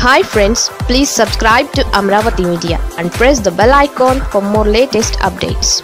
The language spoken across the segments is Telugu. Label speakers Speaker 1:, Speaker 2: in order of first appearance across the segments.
Speaker 1: hi friends please subscribe to Amaravati media and press the bell icon for more latest updates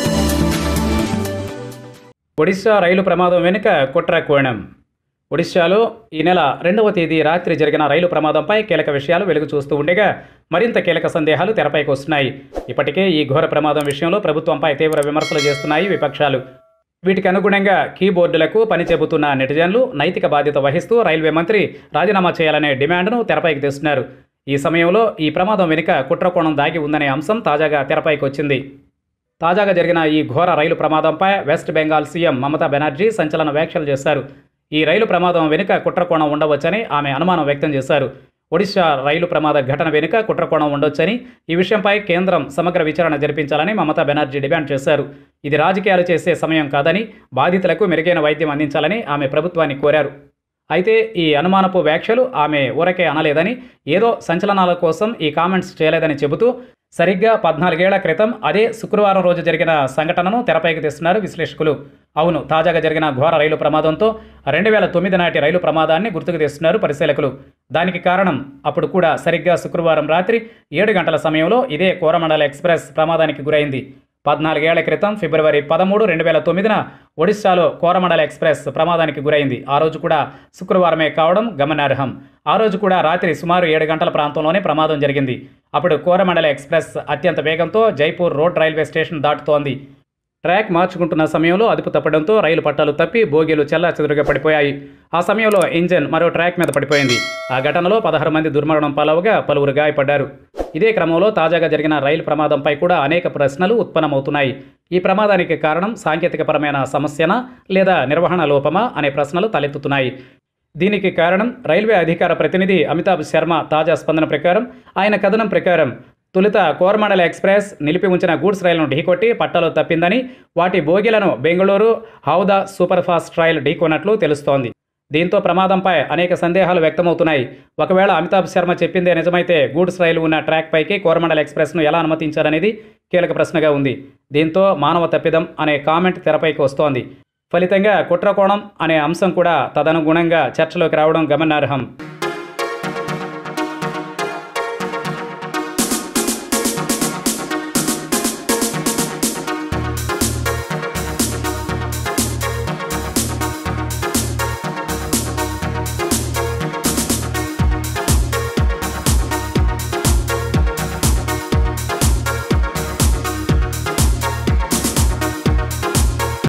Speaker 2: Odisha rail ప్రమాదం వెనుక కుట్ర కోణం ఒడిశాలో ఈ నెల రెండవ తేదీ రాత్రి జరిగిన రైలు ప్రమాదంపై కీలక విషయాలు వెలుగు చూస్తూ ఉండగా మరింత కీలక సందేహాలు తెరపైకి వస్తున్నాయి ఇప్పటికే ఈ ఘోర ప్రమాదం విషయంలో ప్రభుత్వంపై తీవ్ర విమర్శలు చేస్తున్నాయి విపక్షాలు వీటికి అనుగుణంగా కీబోర్డులకు పని చెబుతున్న నెటిజన్లు నైతిక బాధ్యత వహిస్తూ రైల్వే మంత్రి రాజీనామా చేయాలనే డిమాండ్ను తెరపైకి తెస్తున్నారు ఈ సమయంలో ఈ ప్రమాదం వెనుక కుట్రకోణం దాగి ఉందనే అంశం తాజాగా తెరపైకి వచ్చింది తాజాగా జరిగిన ఈ ఘోర రైలు ప్రమాదంపై వెస్ట్ బెంగాల్ సీఎం మమతా బెనర్జీ సంచలన వ్యాఖ్యలు చేశారు ఈ రైలు ప్రమాదం వెనుక కుట్రకోణం ఉండవచ్చని ఆమె అనుమానం వ్యక్తం చేశారు ఒడిశా రైలు ప్రమాద ఘటన వెనుక కుట్రకోణం ఉండొచ్చని ఈ విషయంపై కేంద్రం సమగ్ర విచారణ జరిపించాలని మమతా బెనర్జీ డిమాండ్ చేశారు ఇది రాజకీయాలు చేసే సమయం కాదని బాధితులకు మెరుగైన వైద్యం అందించాలని ఆమె ప్రభుత్వాన్ని కోరారు అయితే ఈ అనుమానపు వ్యాఖ్యలు ఆమె ఊరకే అనలేదని ఏదో సంచలనాల కోసం ఈ కామెంట్స్ చేయలేదని చెబుతూ సరిగ్గా పద్నాలుగేళ్ల క్రితం అదే శుక్రవారం రోజు జరిగిన సంఘటనను తెరపైకి తెస్తున్నారు విశ్లేషకులు అవును తాజాగా జరిగిన ఘోర రైలు ప్రమాదంతో రెండు వేల తొమ్మిది నాటి రైలు ప్రమాదాన్ని గుర్తుకు తెస్తున్నారు పరిశీలకులు దానికి కారణం అప్పుడు కూడా సరిగ్గా శుక్రవారం రాత్రి ఏడు గంటల సమయంలో ఇదే కోరమండల ఎక్స్ప్రెస్ ప్రమాదానికి గురైంది పద్నాలుగేళ్ల క్రితం ఫిబ్రవరి పదమూడు రెండు వేల తొమ్మిదిన ఒడిశాలో కోరమండల ఎక్స్ప్రెస్ ప్రమాదానికి గురైంది ఆ రోజు కూడా శుక్రవారమే కావడం గమనార్హం ఆ రోజు కూడా రాత్రి సుమారు ఏడు గంటల ప్రాంతంలోనే ప్రమాదం జరిగింది అప్పుడు కోరమండల ఎక్స్ప్రెస్ అత్యంత వేగంతో జైపూర్ రోడ్ రైల్వే స్టేషన్ దాటుతోంది ట్రాక్ మార్చుకుంటున్న సమయంలో అదుపు తప్పడంతో రైలు పట్టాలు తప్పి బోగీలు చెల్లా చెదురుగా పడిపోయాయి ఆ సమయంలో ఇంజన్ మరో ట్రాక్ మీద పడిపోయింది ఆ ఘటనలో పదహారు మంది దుర్మరణం పాలవగా పలువురు గాయపడ్డారు ఇదే క్రమంలో తాజాగా జరిగిన రైలు ప్రమాదంపై కూడా అనేక ప్రశ్నలు ఉత్పన్నమవుతున్నాయి ఈ ప్రమాదానికి కారణం సాంకేతికపరమైన సమస్యనా లేదా నిర్వహణ లోపమా అనే ప్రశ్నలు తలెత్తుతున్నాయి దీనికి కారణం రైల్వే అధికార ప్రతినిధి అమితాబ్ శర్మ తాజా స్పందన ప్రకారం ఆయన కథనం ప్రకారం తొలుత కోరమండల ఎక్స్ప్రెస్ నిలిపి ఉంచిన గూడ్స్ రైలును ఢీకొట్టి పట్టాలో తప్పిందని వాటి బోగీలను బెంగళూరు హౌదా సూపర్ఫాస్ట్ రైలు ఢీకొన్నట్లు తెలుస్తోంది దీంతో ప్రమాదంపై అనేక సందేహాలు వ్యక్తమవుతున్నాయి ఒకవేళ అమితాబ్ శర్మ చెప్పిందే నిజమైతే గూడ్స్ రైలు ఉన్న ట్రాక్ పైకి కోరమండల ఎక్స్ప్రెస్ను ఎలా అనుమతించారనేది కీలక ప్రశ్నగా ఉంది దీంతో మానవ తప్పిదం అనే కామెంట్ తెరపైకి వస్తోంది ఫలితంగా కుట్రకోణం అనే అంశం కూడా తదనుగుణంగా చర్చలోకి రావడం గమనార్హం